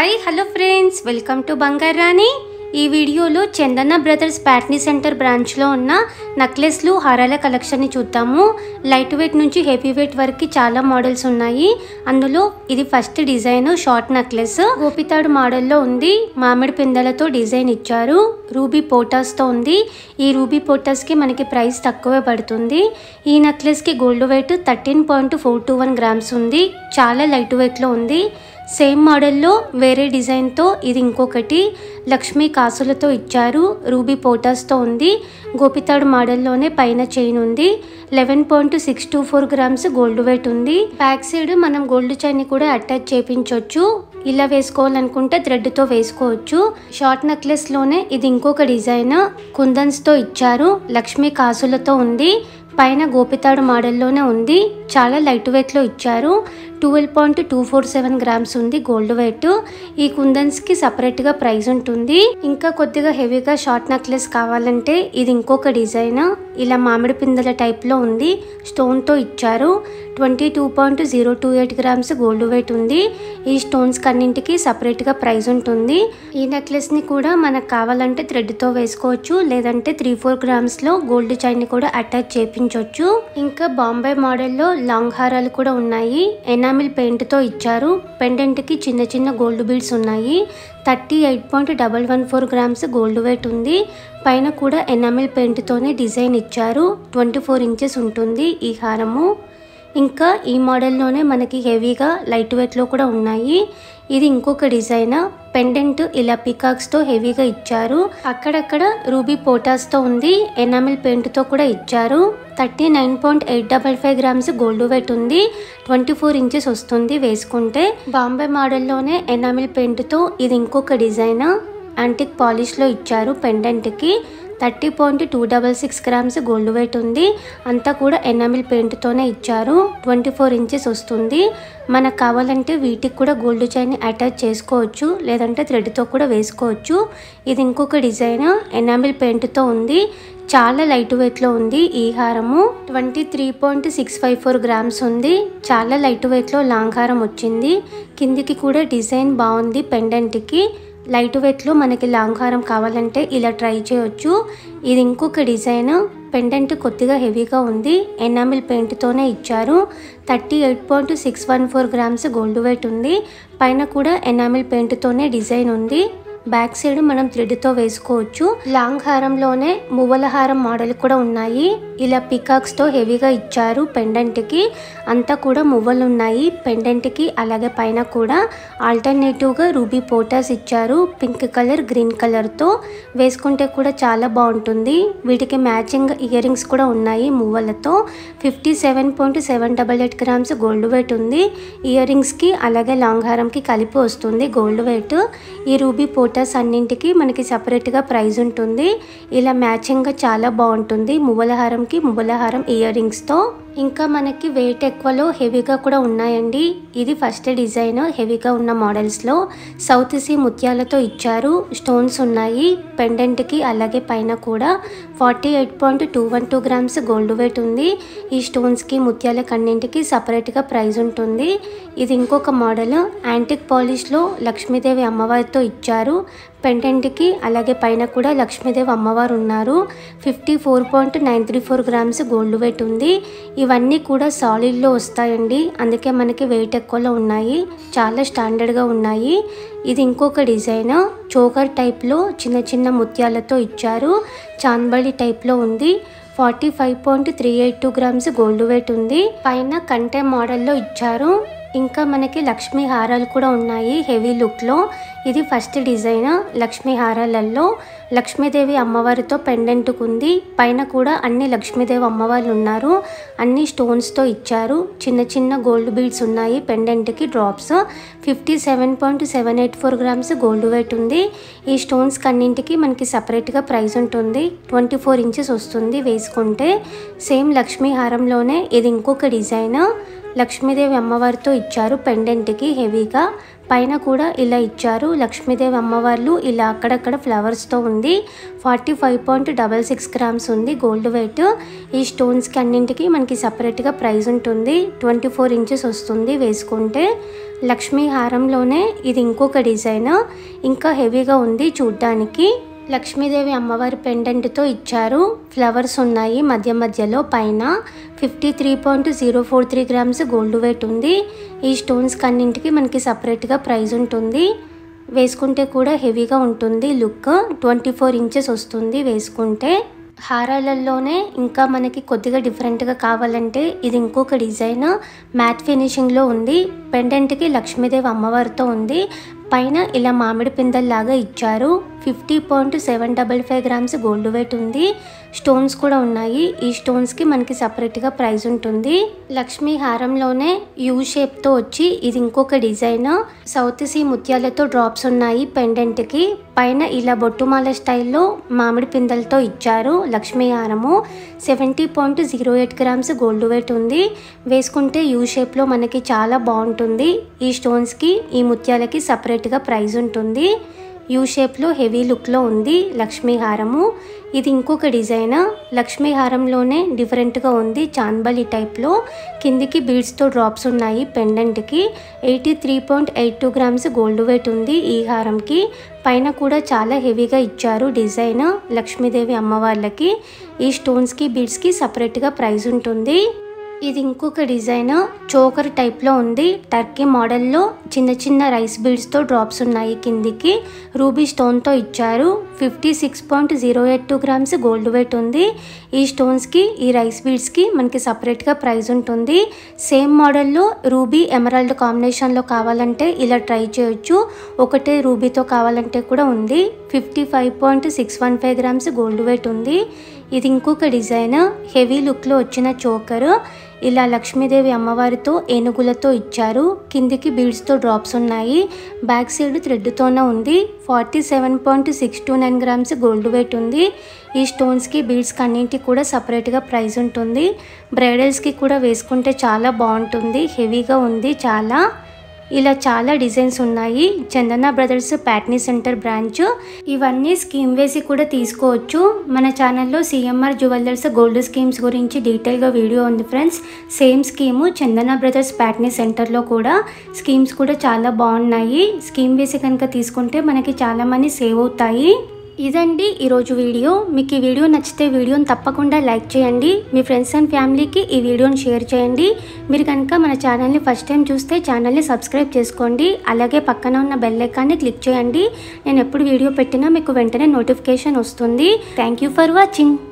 hi hello friends welcome to Bangaru Rani ఈ వీడియోలో చందన brothers Patny centre బ్రాంచ్లో ఉన్న నక్లెస్లు హారాల కలెక్షన్ని చూద్దాము లైట్ వెయిట్ నుంచి హెవీ వెయిట్ వరకు చాలా మోడల్స్ ఉన్నాయి అందులో ఇది ఫస్ట్ డిజైన్ షార్ట్ నెక్లెస్ గోపితాడు మోడల్లో ఉంది మామిడి పిందెలతో డిజైన్ ఇచ్చారు రూబీ పోటాస్తో ఉంది ఈ రూబీ పోటాస్కి మనకి ప్రైస్ తక్కువే పడుతుంది ఈ నెక్లెస్కి gold weight thirteen point four two one grams ఉంది చాలా లైట్ వెయిట్లో ఉంది సేమ్ మోడల్లో వేరే డిజైన్తో ఇది ఇంకొకటి లక్ష్మీ కాసులతో ఇచ్చారు రూబీ పోటాస్తో ఉంది గోపితాడు మోడల్లోనే పైన చైన్ ఉంది eleven point six two four grams gold weight ఉంది బ్యాక్ సైడ్ మనం గోల్డ్ చైన్ కూడా అటాచ్ చేపించవచ్చు ఇలా వేసుకోవాలనుకుంటే థ్రెడ్తో వేసుకోవచ్చు షార్ట్ నెక్లెస్లోనే ఇది ఇంకొక డిజైన్ కుందన్స్తో ఇచ్చారు లక్ష్మీ కాసులతో ఉంది పైన గోపితాడు మోడల్లోనే ఉంది చాలా లైట్ వెయిట్లో ఇచ్చారు twelve point two four seven grams ఉంది గోల్డ్ వెయిట్ ఈ కుందన్స్కి సపరేట్గా ప్రైస్ ఉంటుంది ఇంకా కొద్దిగా హెవీగా షార్ట్ నెక్లెస్ కావాలంటే ఇది ఇంకొక డిజైన్ ఇలా మామిడి పిందెల టైప్లో ఉంది స్టోన్తో ఇచ్చారు twenty two point zero two eight grams gold weight ఉంది ఈ స్టోన్స్ కన్నింటికి సపరేట్గా ప్రైస్ ఉంటుంది ఈ నెక్లెస్ని కూడా మనకు కావాలంటే థ్రెడ్తో వేసుకోవచ్చు లేదంటే త్రీ ఫోర్ గ్రామ్స్లో గోల్డ్ చైన్ కూడా అటాచ్ చేపించవచ్చు ఇంకా బాంబే మోడల్లో లాంగ్ హారాలు కూడా ఉన్నాయి ఎనామిల్ పెయింట్తో ఇచ్చారు పెండెంట్కి చిన్న చిన్న గోల్డ్ బీడ్స్ ఉన్నాయి thirty eight point double one four grams gold weight ఉంది పైన కూడా ఎనామిల్ పెయింట్తోనే డిజైన్ ఇచ్చారు ట్వంటీ ఫోర్ ఇంచెస్ ఉంటుంది ఈ హారము ఇంకా ఈ మోడల్లోనే మనకి హెవీగా లైట్ వెయిట్లో కూడా ఉన్నాయి ఇది ఇంకొక డిజైన్ పెండెంట్ ఇలా పికాక్స్తో హెవీగా ఇచ్చారు అక్కడక్కడ రూబీ పోటాస్తో ఉంది ఎనామిల్ పెయింట్తో కూడా ఇచ్చారు thirty nine point eight double five grams gold weight ఉంది ట్వంటీ ఫోర్ ఇంచెస్ వస్తుంది వేసుకుంటే బాంబే మోడల్లోనే ఎనామిల్ పెయింట్తో ఇది ఇంకొక డిజైన్ యాంటిక్ పాలిష్లో ఇచ్చారు పెండెంట్కి thirty point two double six grams gold weight ఉంది అంతా కూడా ఎనామిల్ పెయింట్తోనే ఇచ్చారు ట్వంటీ ఫోర్ ఇంచెస్ వస్తుంది మనకు కావాలంటే వీటికి కూడా గోల్డ్ చైన్ అటాచ్ చేసుకోవచ్చు లేదంటే థ్రెడ్తో కూడా వేసుకోవచ్చు ఇది ఇంకొక డిజైన్ ఎనామిల్ పెయింట్తో ఉంది చాలా లైట్ వెయిట్లో ఉంది ఈ హారము twenty three point six five four grams ఉంది చాలా లైట్ వెయిట్లో లాంగ్ హారం వచ్చింది కిందికి కూడా డిజైన్ బాగుంది పెండెంట్కి లైట్ వెయిట్లో మనకి లాంగ్ హారం కావాలంటే ఇలా ట్రై చేయొచ్చు ఇది ఇంకొక డిజైన్ పెండెంట్ కొద్దిగా హెవీగా ఉంది ఎనామిల్ పెయింట్తోనే ఇచ్చారు thirty eight point six one four grams gold weight ఉంది పైన కూడా ఎనామిల్ పెయింట్తోనే డిజైన్ ఉంది బ్యాక్ సైడ్ మనం థ్రెడ్తో వేసుకోవచ్చు లాంగ్ హారంలోనే మువ్వల హారం మోడల్ కూడా ఉన్నాయి ఇలా పికాక్స్తో హెవీగా ఇచ్చారు పెండెంట్కి అంతా కూడా మువ్వలు ఉన్నాయి పెండెంట్కి అలాగే పైన కూడా ఆల్టర్నేటివ్గా రూబీ పోటాస్ ఇచ్చారు పింక్ కలర్ గ్రీన్ కలర్తో వేసుకుంటే కూడా చాలా బాగుంటుంది వీటికి మ్యాచింగ్ ఇయర్ రింగ్స్ కూడా ఉన్నాయి మువ్వలతో fifty seven point seven double eight grams gold weight ఉంది ఇయర్ రింగ్స్కి అలాగే లాంగ్ హారంకి కలిపి వస్తుంది గోల్డ్ వెయిట్ ఈ రూబీ పోటాస్ అన్నింటికి మనకి సపరేట్గా ప్రైస్ ఉంటుంది ఇలా మ్యాచింగ్గా చాలా బాగుంటుంది మువ్వల హారంకి మువ్వల హారం ఇయర్ రింగ్స్తో ఇంకా మనకి వెయిట్ ఎక్కువలో హెవీగా కూడా ఉన్నాయండి ఇది ఫస్ట్ డిజైన్ హెవీగా ఉన్న మోడల్స్లో సౌత్ సీ ముత్యాలతో ఇచ్చారు స్టోన్స్ ఉన్నాయి పెండెంట్కి అలాగే పైన కూడా forty eight point two one two grams gold weight ఉంది ఈ స్టోన్స్కి ముత్యాల కన్నింటికి సపరేట్గా ప్రైస్ ఉంటుంది ఇది ఇంకొక మోడల్ యాంటిక్ పాలిష్లో లక్ష్మీదేవి అమ్మవారితో ఇచ్చారు పెండెంట్కి అలాగే పైన కూడా లక్ష్మీదేవి అమ్మవారు ఉన్నారు fifty four point nine three four grams gold weight ఉంది ఇవన్నీ కూడా సాలిడ్లో వస్తాయండి అందుకే మనకి వెయిట్ ఎక్కువలో ఉన్నాయి చాలా స్టాండర్డ్గా ఉన్నాయి ఇది ఇంకొక డిజైన్ చోకర్ టైప్లో చిన్న చిన్న ముత్యాలతో ఇచ్చారు చాన్బడి టైప్లో ఉంది forty five point three eight two grams gold weight ఉంది పైన కంటే మోడల్లో ఇచ్చారు ఇంకా మనకి లక్ష్మీ హారాలు కూడా ఉన్నాయి హెవీ లుక్లో ఇది ఫస్ట్ డిజైన్ లక్ష్మీ హారాలలో లక్ష్మీదేవి అమ్మవారితో పెండెంట్కు ఉంది పైన కూడా అన్ని లక్ష్మీదేవి అమ్మవార్లు ఉన్నారు అన్ని స్టోన్స్తో ఇచ్చారు చిన్న చిన్న గోల్డ్ బీడ్స్ ఉన్నాయి పెండెంట్కి drops fifty seven point seven eight four grams gold weight ఉంది ఈ స్టోన్స్ కన్నింటికి మనకి సపరేట్గా ప్రైస్ ఉంటుంది ట్వంటీ ఫోర్ ఇంచెస్ వస్తుంది వేసుకుంటే సేమ్ లక్ష్మీ హారంలోనే ఇది ఇంకొక డిజైన్ లక్ష్మీదేవి అమ్మవారితో ఇచ్చారు పెండెంట్కి హెవీగా పైన కూడా ఇలా ఇచ్చారు లక్ష్మీదేవి అమ్మవార్లు ఇలా అక్కడక్కడ ఫ్లవర్స్తో ఉంది forty five point double six grams ఉంది గోల్డ్ వెయిట్ ఈ స్టోన్స్కి అన్నింటికి మనకి సపరేట్గా ప్రైస్ ఉంటుంది ట్వంటీ ఫోర్ ఇంచెస్ వస్తుంది వేసుకుంటే లక్ష్మీ హారంలోనే ఇది ఇంకొక డిజైన్ ఇంకా హెవీగా ఉంది చూడ్డానికి లక్ష్మీదేవి అమ్మవారి పెండెంట్తో ఇచ్చారు ఫ్లవర్స్ ఉన్నాయి మధ్య మధ్యలో పైన fifty three point zero four three grams gold weight ఉంది ఈ స్టోన్స్ కన్నింటికి మనకి సపరేట్గా ప్రైస్ ఉంటుంది వేసుకుంటే కూడా హెవీగా ఉంటుంది లుక్ ట్వంటీ ఫోర్ ఇంచెస్ వస్తుంది వేసుకుంటే హారాలలోనే ఇంకా మనకి కొద్దిగా డిఫరెంట్గా కావాలంటే ఇది ఇంకొక డిజైన్ మ్యాట్ ఫినిషింగ్లో ఉంది పెండెంట్కి లక్ష్మీదేవి అమ్మవారితో ఉంది పైన ఇలా మామిడి పిందల్లాగా ఇచ్చారు fifty point seven double five grams gold weight ఉంది స్టోన్స్ కూడా ఉన్నాయి ఈ స్టోన్స్కి మనకి సపరేట్గా ప్రైస్ ఉంటుంది లక్ష్మీ హారంలోనే యూ షేప్తో వచ్చి ఇది ఇంకొక డిజైన్ సౌత్ సీ ముత్యాలతో డ్రాప్స్ ఉన్నాయి పెండెంట్కి పైన ఇలా బొట్టుమాల స్టైల్లో మామిడి పిందలతో ఇచ్చారు లక్ష్మీ హారము seventy point zero eight grams gold weight ఉంది వేసుకుంటే యూ షేప్లో మనకి చాలా బాగుంటుంది ఈ స్టోన్స్కి ఈ ముత్యాలకి సపరేట్గా ప్రైస్ ఉంటుంది యూ షేప్లో హెవీ లుక్లో ఉంది లక్ష్మీ హారము ఇది ఇంకొక డిజైన్ లక్ష్మీ హారంలోనే డిఫరెంట్గా ఉంది చాందబలి టైప్లో కిందికి బీడ్స్తో డ్రాప్స్ ఉన్నాయి పెండెంట్కి eighty three point eight two grams gold weight ఉంది ఈ హారంకి పైన కూడా చాలా హెవీగా ఇచ్చారు డిజైన్ లక్ష్మీదేవి అమ్మవార్లకి ఈ స్టోన్స్కి బీడ్స్కి సపరేట్గా ప్రైస్ ఉంటుంది ఇది ఇంకొక డిజైన్ చోకర్ టైప్లో ఉంది టర్కీ మోడల్లో చిన్న చిన్న రైస్ బీడ్స్తో డ్రాప్స్ ఉన్నాయి కిందికి రూబీ స్టోన్తో ఇచ్చారు fifty six point zero eight two grams gold weight ఉంది ఈ స్టోన్స్కి ఈ రైస్ బీడ్స్కి మనకి సపరేట్గా ప్రైస్ ఉంటుంది సేమ్ మోడల్లో రూబీ ఎమరాల్డ్ కాంబినేషన్లో కావాలంటే ఇలా ట్రై చేయొచ్చు ఒకటే రూబీతో కావాలంటే కూడా ఉంది fifty five point six one five grams gold weight ఉంది ఇది ఇంకొక డిజైన్ హెవీ లుక్లో వచ్చిన చోకర్ ఇలా లక్ష్మీదేవి అమ్మవారితో ఏనుగులతో ఇచ్చారు కిందికి బీడ్స్తో డ్రాప్స్ ఉన్నాయి బ్యాక్ సైడ్ థ్రెడ్తోనే ఉంది forty seven point six two nine grams gold weight ఉంది ఈ స్టోన్స్కి బీడ్స్కి అన్నింటికి కూడా సపరేట్గా ప్రైస్ ఉంటుంది బ్రైడల్స్కి కూడా వేసుకుంటే చాలా బాగుంటుంది హెవీగా ఉంది చాలా ఇలా చాలా డిజైన్స్ ఉన్నాయి Chandana brothers Patny centre branch ఇవన్నీ స్కీమ్ వేసి కూడా తీసుకోవచ్చు మన ఛానల్లో సిఎంఆర్ జ్యువెలర్స్ గోల్డ్ స్కీమ్స్ గురించి డీటెయిల్గా వీడియో ఉంది friends same scheme Chandana brothers Patny సెంటర్లో కూడా స్కీమ్స్ కూడా చాలా బాగున్నాయి స్కీమ్ వేసి కనుక తీసుకుంటే మనకి చాలా మనీ సేవ్ అవుతాయి ఇదండి ఈరోజు వీడియో మీకు ఈ వీడియో నచ్చితే వీడియోని తప్పకుండా లైక్ చేయండి మీ ఫ్రెండ్స్ అండ్ ఫ్యామిలీకి ఈ వీడియోని షేర్ చేయండి మీరు కనుక మన ఛానల్ని ఫస్ట్ టైం చూస్తే ఛానల్ని సబ్స్క్రైబ్ చేసుకోండి అలాగే పక్కన ఉన్న బెల్ ఐకాన్ని క్లిక్ చేయండి నేను ఎప్పుడు వీడియో పెట్టినా మీకు వెంటనే నోటిఫికేషన్ వస్తుంది థ్యాంక్ యూ ఫర్ వాచింగ్